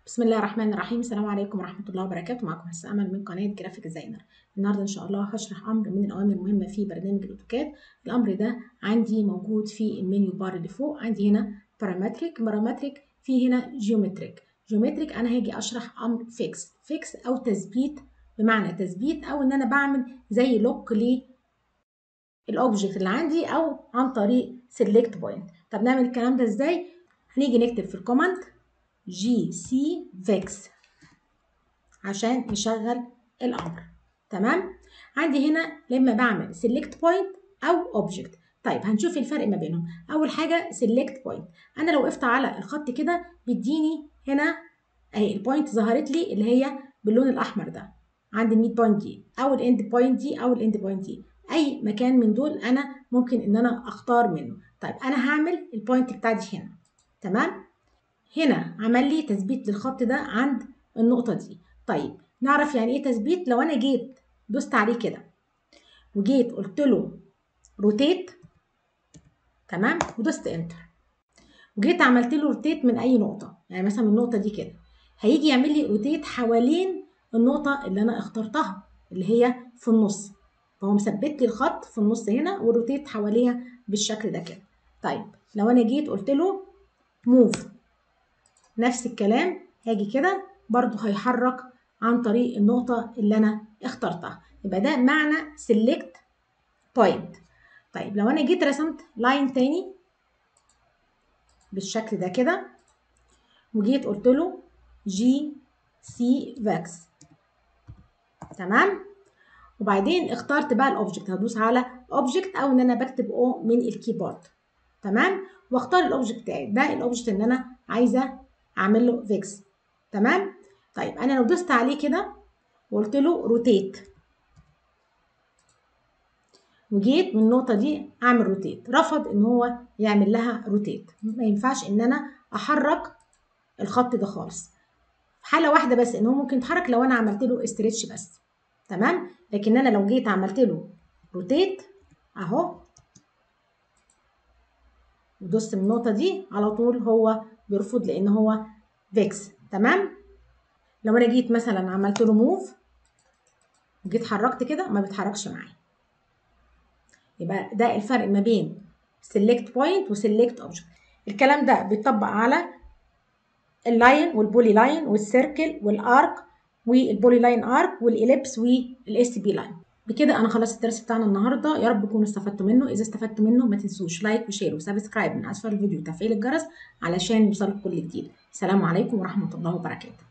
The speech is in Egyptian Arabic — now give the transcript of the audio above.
بسم الله الرحمن الرحيم السلام عليكم ورحمة الله وبركاته معكم حسن أمل من قناة جرافيك ديزاينر النهاردة إن شاء الله هشرح أمر من الأوامر المهمة في برنامج الأوتوكاد الأمر ده عندي موجود في المنيو بار اللي فوق عندي هنا بارامتريك بارامتريك في هنا جيومتريك جيومتريك أنا هاجي أشرح أمر فيكس فيكس أو تثبيت بمعنى تثبيت أو إن أنا بعمل زي لوك للأوبجكت اللي عندي أو عن طريق سيلكت بوينت طب نعمل الكلام ده إزاي؟ هنيجي نكتب في الكوماند جي سي فيكس عشان يشغل الامر تمام عندي هنا لما بعمل سيلكت بوينت او اوبجكت طيب هنشوف الفرق ما بينهم اول حاجه سيلكت بوينت انا لو وقفت على الخط كده بيديني هنا اهي البوينت ظهرت لي اللي هي باللون الاحمر ده عندي الميد بوينت دي او الاند بوينت دي او الاند بوينت دي اي مكان من دول انا ممكن ان انا اختار منه طيب انا هعمل البوينت بتاعتي هنا تمام هنا عمل لي تثبيت للخط ده عند النقطة دي طيب نعرف يعني ايه تثبيت لو انا جيت دوست عليه كده وجيت قلت له روتيت تمام ودوست انتر وجيت عملت له روتيت من اي نقطة يعني مثلا من النقطة دي كده هيجي يعمل لي روتيت حوالين النقطة اللي انا اخترتها اللي هي في النص فهو مثبت لي الخط في النص هنا والروتيت حواليها بالشكل ده كده طيب لو انا جيت قلت له موف نفس الكلام هاجي كده برضو هيحرك عن طريق النقطة اللي أنا اخترتها يبقى ده معنى select point طيب لو أنا جيت رسمت لاين تاني بالشكل ده كده وجيت قلت له جي سي فاكس تمام وبعدين اخترت بقى الاوبجكت هدوس على اوبجكت او ان انا بكتب او من الكيبورد تمام واختار الاوبجكت بتاعي ده الاوبجكت اللي انا عايزه اعمل له فيكس تمام طيب انا لو دوست عليه كده وقلت له روتيت وجيت من النقطه دي اعمل روتيت رفض ان هو يعمل لها روتيت ما ينفعش ان انا احرك الخط ده خالص في حاله واحده بس ان هو ممكن يتحرك لو انا عملت له استريتش بس تمام لكن انا لو جيت عملت له روتيت اهو ودوست من النقطه دي على طول هو بيرفض لان هو فيكس تمام لو انا جيت مثلا عملت له موف وجيت حركت كده ما بيتحركش معايا يبقى ده الفرق ما بين سيلكت بوينت وسيلكت اوبجكت الكلام ده بيطبق على اللاين والبولي لاين والسيركل والارك والبولي لاين ارك والاليبس والاس بي لاين بكده انا خلصت الدرس بتاعنا النهارده يا رب تكونوا استفدتوا منه اذا استفدتوا منه ما تنسوش لايك وشير وسبسكرايب من اسفل الفيديو وتفعيل الجرس علشان يوصلك كل جديد السلام عليكم ورحمه الله وبركاته